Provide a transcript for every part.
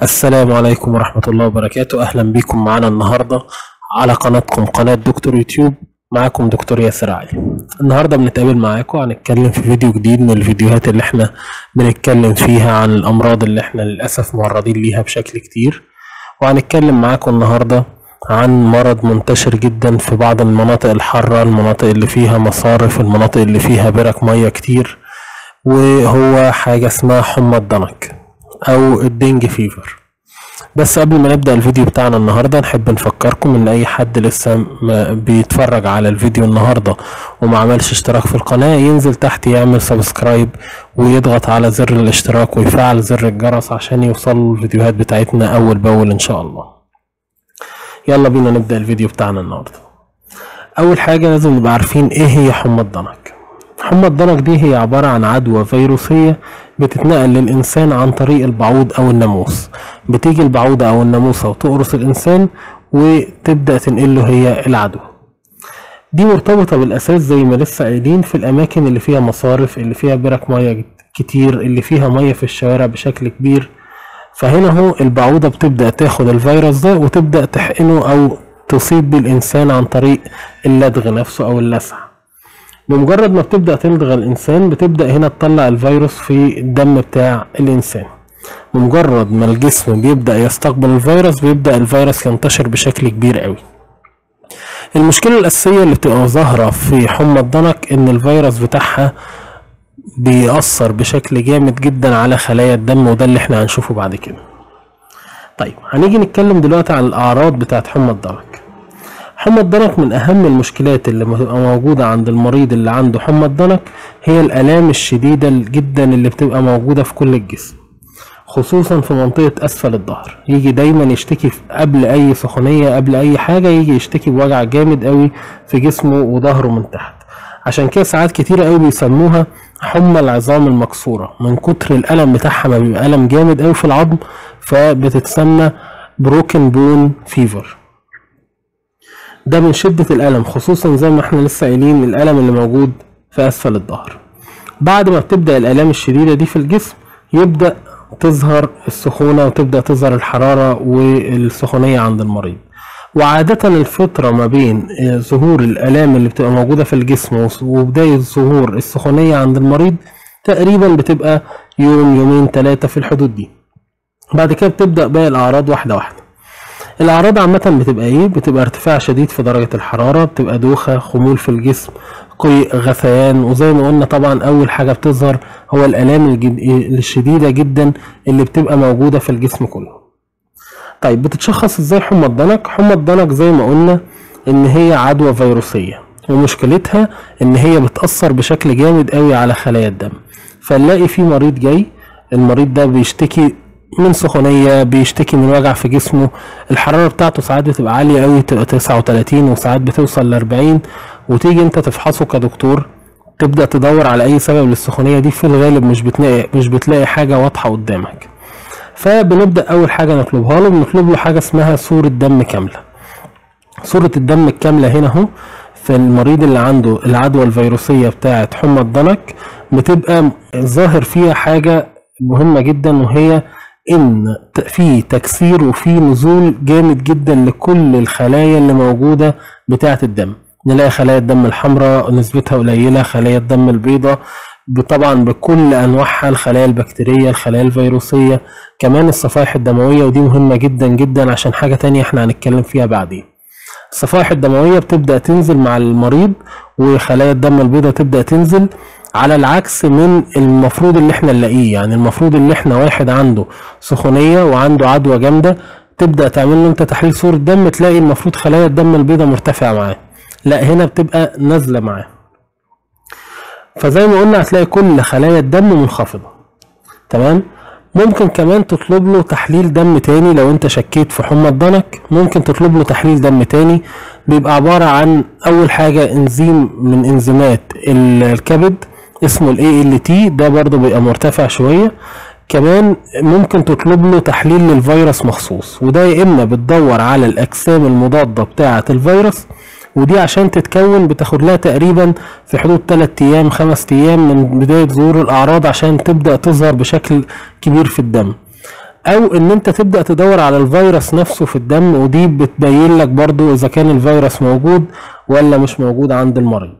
السلام عليكم ورحمة الله وبركاته أهلا بكم معنا النهاردة على قناتكم قناة دكتور يوتيوب معاكم دكتور ياسر علي النهاردة بنتقابل معاكم هنتكلم في فيديو جديد من الفيديوهات اللي احنا بنتكلم فيها عن الأمراض اللي احنا للأسف معرضين ليها بشكل كتير وهنتكلم معاكم النهاردة عن مرض منتشر جدا في بعض المناطق الحارة المناطق اللي فيها مصارف المناطق اللي فيها برك مية كتير وهو حاجة اسمها حمى الضنك أو الدنج فيفر بس قبل ما نبدأ الفيديو بتاعنا النهاردة نحب نفكركم ان اي حد لسه ما بيتفرج على الفيديو النهاردة وما عملش اشتراك في القناة ينزل تحت يعمل سبسكرايب ويضغط على زر الاشتراك ويفعل زر الجرس عشان يوصل الفيديوهات بتاعتنا اول باول ان شاء الله يلا بينا نبدأ الفيديو بتاعنا النهاردة اول حاجة لازم نبقى عارفين ايه هي حمى الضنك حمى الضنك دي هي عبارة عن عدوى فيروسية بتتنقل للإنسان عن طريق البعوض أو الناموس بتيجي البعوضة أو الناموسة وتقرص الإنسان وتبدأ تنقله هي العدوى دي مرتبطة بالأساس زي ما لسه قايلين في الأماكن اللي فيها مصارف اللي فيها برك مية كتير اللي فيها مية في الشوارع بشكل كبير فهنا هو البعوضة بتبدأ تاخد الفيروس ده وتبدأ تحقنه أو تصيب بالإنسان عن طريق اللدغ نفسه أو اللسع بمجرد ما بتبدأ تلدغ الإنسان بتبدأ هنا تطلع الفيروس في الدم بتاع الإنسان بمجرد ما الجسم بيبدأ يستقبل الفيروس بيبدأ الفيروس ينتشر بشكل كبير قوي المشكلة الأساسية اللي بتبقى ظاهرة في حمى الضنك إن الفيروس بتاعها بيأثر بشكل جامد جدا على خلايا الدم وده اللي احنا هنشوفه بعد كده طيب هنيجي نتكلم دلوقتي عن الأعراض بتاعت حمى الضنك حمى الضنك من أهم المشكلات اللي بتبقى موجودة عند المريض اللي عنده حمى الضنك هي الآلام الشديدة جدا اللي بتبقى موجودة في كل الجسم خصوصا في منطقة أسفل الظهر يجي دايما يشتكي قبل أي سخونية قبل أي حاجة يجي يشتكي بوجع جامد قوي في جسمه وظهره من تحت عشان كده ساعات كتيرة قوي بيسموها حمى العظام المكسورة من كتر الألم بتاعها ما بيبقى ألم جامد قوي في العظم فبتتسمى بروكن بون فيفر ده من شدة الألم خصوصا زي ما احنا لسه قايلين الألم اللي موجود في أسفل الظهر بعد ما بتبدأ الآلام الشديدة دي في الجسم يبدأ تظهر السخونة وتبدأ تظهر الحرارة والسخونية عند المريض وعادة الفترة ما بين ظهور الآلام اللي بتبقى موجودة في الجسم وبداية ظهور السخونية عند المريض تقريبا بتبقى يوم يومين ثلاثة في الحدود دي بعد كده بتبدأ باقي الأعراض واحدة واحدة الأعراض عامة بتبقى إيه؟ بتبقى ارتفاع شديد في درجة الحرارة بتبقى دوخة خمول في الجسم قيء غثيان وزي ما قلنا طبعا أول حاجة بتظهر هو الآلام الشديدة جدا اللي بتبقى موجودة في الجسم كله طيب بتتشخص ازاي حمى الضنك حمى الضنك زي ما قلنا ان هي عدوى فيروسية ومشكلتها ان هي بتأثر بشكل جامد قوي على خلايا الدم فنلاقي في مريض جاي المريض ده بيشتكي من سخونية بيشتكي من وجع في جسمه الحرارة بتاعته ساعات بتبقى عالية قوي تبقى تسعة وتلاتين وساعات بتوصل لأربعين وتيجي انت تفحصه كدكتور تبدأ تدور على أي سبب للسخونية دي في الغالب مش بتلاقي مش بتلاقي حاجة واضحة قدامك فبنبدأ أول حاجة نطلبها له بنطلب له حاجة اسمها صورة دم كاملة صورة الدم الكاملة هنا اهو في المريض اللي عنده العدوى الفيروسية بتاعة حمى الضنك بتبقى ظاهر فيها حاجة مهمة جدا وهي ان في تكسير وفي نزول جامد جدا لكل الخلايا اللي موجودة بتاعة الدم نلاقي خلايا الدم الحمراء نسبتها قليلة خلايا الدم البيضاء طبعا بكل انواعها الخلايا البكتيريه الخلايا الفيروسيه كمان الصفائح الدمويه ودي مهمه جدا جدا عشان حاجه تانية احنا هنتكلم فيها بعدين الصفائح الدمويه بتبدا تنزل مع المريض وخلايا الدم البيضاء تبدا تنزل على العكس من المفروض اللي احنا نلاقيه يعني المفروض اللي احنا واحد عنده سخونيه وعنده عدوى جامده تبدا تعمل له انت تحليل صوره دم تلاقي المفروض خلايا الدم البيضاء مرتفعه معاه لا هنا بتبقى نازله معاه فزي ما قلنا هتلاقي كل خلايا الدم منخفضة تمام ممكن كمان تطلب له تحليل دم تاني لو انت شكيت في حمى الضنك ممكن تطلب له تحليل دم تاني بيبقى عبارة عن اول حاجة انزيم من انزيمات الكبد اسمه ال ALT ده برضه بيبقى مرتفع شوية كمان ممكن تطلب له تحليل للفيروس مخصوص وده يا اما بتدور على الاجسام المضادة بتاعة الفيروس ودي عشان تتكون بتاخد لها تقريبا في حدود 3 ايام 5 ايام من بدايه ظهور الاعراض عشان تبدا تظهر بشكل كبير في الدم او ان انت تبدا تدور على الفيروس نفسه في الدم ودي بتبين لك برضو اذا كان الفيروس موجود ولا مش موجود عند المريض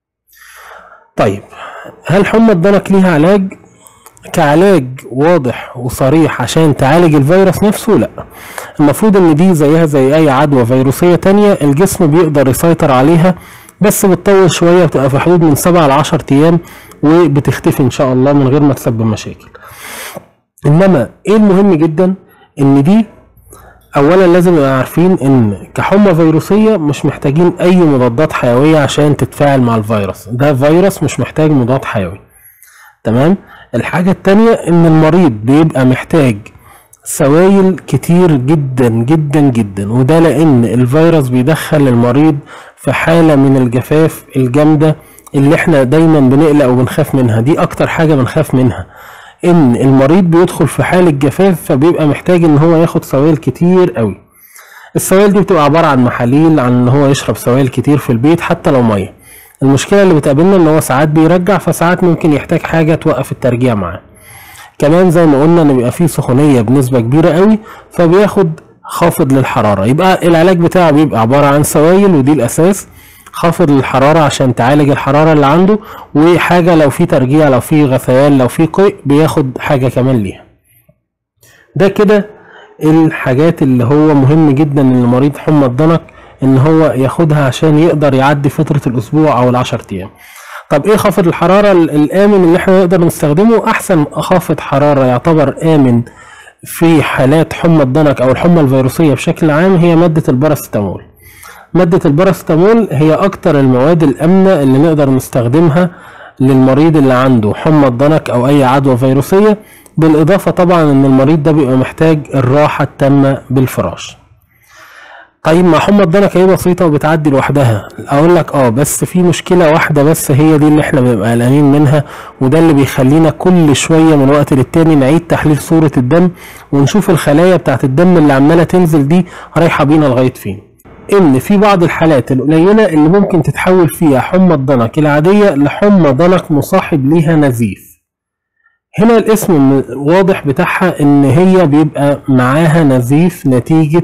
طيب هل حمى الضنك ليها علاج كعلاج واضح وصريح عشان تعالج الفيروس نفسه لا المفروض ان دي زيها زي اي عدوى فيروسية تانية الجسم بيقدر يسيطر عليها بس بتطول شوية بتبقى في حدود من سبعة لعشر ايام وبتختفي ان شاء الله من غير ما تسبب مشاكل انما ايه المهم جدا ان دي اولا لازم نبقى عارفين ان كحمى فيروسيه مش محتاجين اي مضادات حيويه عشان تتفاعل مع الفيروس ده فيروس مش محتاج مضاد حيوي تمام الحاجه التانية ان المريض بيبقى محتاج سوائل كتير جدا جدا جدا وده لان الفيروس بيدخل المريض في حاله من الجفاف الجامده اللي احنا دايما بنقلق وبنخاف منها دي اكتر حاجه بنخاف منها ان المريض بيدخل في حالة جفاف فبيبقى محتاج ان هو ياخد سوائل كتير قوي السوائل دي بتبقى عبارة عن محاليل عن ان هو يشرب سوائل كتير في البيت حتى لو مية المشكلة اللي بتقابلنا ان هو ساعات بيرجع فساعات ممكن يحتاج حاجة توقف الترجيع معاه كمان زي ما قلنا ان بيبقى فيه سخونية بنسبة كبيرة قوي فبياخد خافض للحرارة يبقى العلاج بتاعه بيبقى عبارة عن سوائل ودي الاساس خافض للحرارة عشان تعالج الحرارة اللي عنده وحاجة لو في ترجيع لو في غثيان لو في قيء بياخد حاجة كمان ليها ده كده الحاجات اللي هو مهم جدا ان المريض حمى الضنك ان هو ياخدها عشان يقدر يعدي فترة الاسبوع او العشر ايام طب ايه خافض الحرارة الامن اللي احنا نقدر نستخدمه احسن خافض حرارة يعتبر امن في حالات حمى الضنك او الحمى الفيروسية بشكل عام هي مادة الباراسيتامول مادة الباراسيتامول هي أكتر المواد الآمنة اللي نقدر نستخدمها للمريض اللي عنده حمى الضنك أو أي عدوى فيروسية بالإضافة طبعا إن المريض ده بيبقى محتاج الراحة التامة بالفراش. طيب مع حمى الضنك هي بسيطة وبتعدي لوحدها أقول لك أه بس في مشكلة واحدة بس هي دي اللي إحنا بنبقى قلقانين منها وده اللي بيخلينا كل شوية من وقت للتاني نعيد تحليل صورة الدم ونشوف الخلايا بتاعت الدم اللي عمالة تنزل دي رايحة بينا لغاية فين. ان في بعض الحالات القليله اللي ممكن تتحول فيها حمى الضنك العاديه لحمى ضنك مصاحب ليها نزيف هنا الاسم واضح بتاعها ان هي بيبقى معاها نزيف نتيجه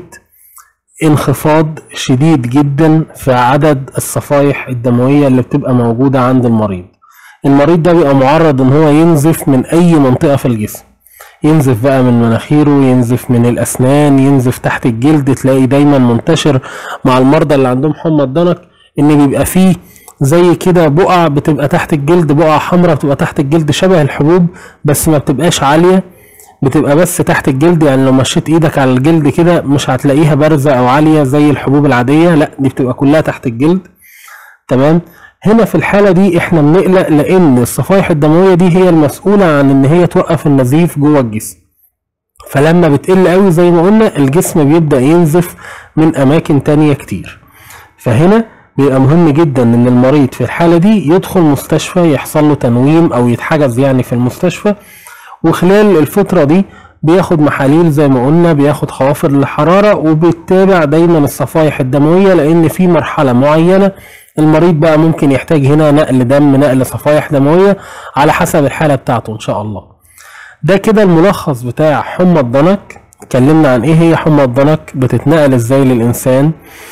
انخفاض شديد جدا في عدد الصفائح الدمويه اللي بتبقى موجوده عند المريض المريض ده بيبقى معرض ان هو ينزف من اي منطقه في الجسم ينزف بقى من مناخيره ينزف من الاسنان ينزف تحت الجلد تلاقي دايما منتشر مع المرضى اللي عندهم حمى الضنك ان بيبقى فيه زي كده بقع بتبقى تحت الجلد بقع حمراء بتبقى تحت الجلد شبه الحبوب بس ما بتبقاش عاليه بتبقى بس تحت الجلد يعني لو مشيت ايدك على الجلد كده مش هتلاقيها بارزه او عاليه زي الحبوب العاديه لا دي بتبقى كلها تحت الجلد تمام هنا في الحالة دي احنا بنقلق لان الصفائح الدموية دي هي المسؤولة عن ان هي توقف النزيف جوه الجسم فلما بتقل قوي زي ما قلنا الجسم بيبدأ ينزف من اماكن تانية كتير فهنا بيبقى مهم جدا ان المريض في الحالة دي يدخل مستشفى يحصل له تنويم او يتحجز يعني في المستشفى وخلال الفترة دي بياخد محاليل زي ما قلنا بياخد خوافر للحرارة وبيتابع دايما الصفائح الدموية لان في مرحلة معينة المريض بقى ممكن يحتاج هنا نقل دم نقل صفائح دموية على حسب الحالة بتاعته إن شاء الله ده كده الملخص بتاع حمى الضنك اتكلمنا عن ايه هي حمى الضنك بتتنقل ازاي للإنسان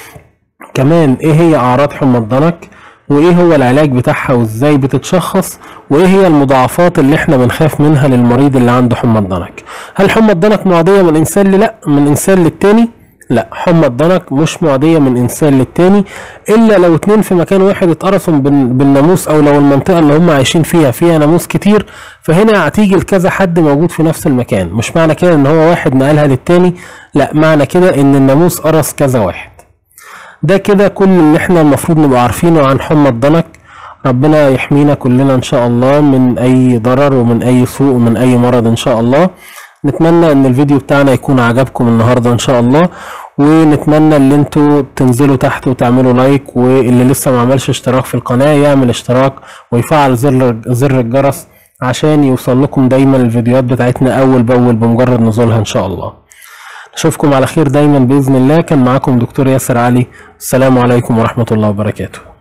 كمان ايه هي أعراض حمى الضنك وايه هو العلاج بتاعها وازاي بتتشخص وايه هي المضاعفات اللي احنا بنخاف منها للمريض اللي عنده حمى الضنك هل حمى الضنك معدية من انسان للا من انسان للتاني لا حمى الضنك مش معدية من إنسان للتاني إلا لو اتنين في مكان واحد اتقرصوا بالناموس أو لو المنطقة اللي هم عايشين فيها فيها ناموس كتير فهنا هتيجي لكذا حد موجود في نفس المكان مش معنى كده إن هو واحد نقلها للتاني لا معنى كده إن الناموس قرص كذا واحد ده كده كل اللي احنا المفروض نبقى عارفينه عن حمى الضنك ربنا يحمينا كلنا إن شاء الله من أي ضرر ومن أي سوء ومن أي مرض إن شاء الله نتمنى ان الفيديو بتاعنا يكون عجبكم النهارده ان شاء الله ونتمنى ان انتوا تنزلوا تحت وتعملوا لايك واللي لسه ما عملش اشتراك في القناه يعمل اشتراك ويفعل زر زر الجرس عشان يوصل لكم دايما الفيديوهات بتاعتنا اول باول بمجرد نزولها ان شاء الله نشوفكم على خير دايما باذن الله كان معاكم دكتور ياسر علي السلام عليكم ورحمه الله وبركاته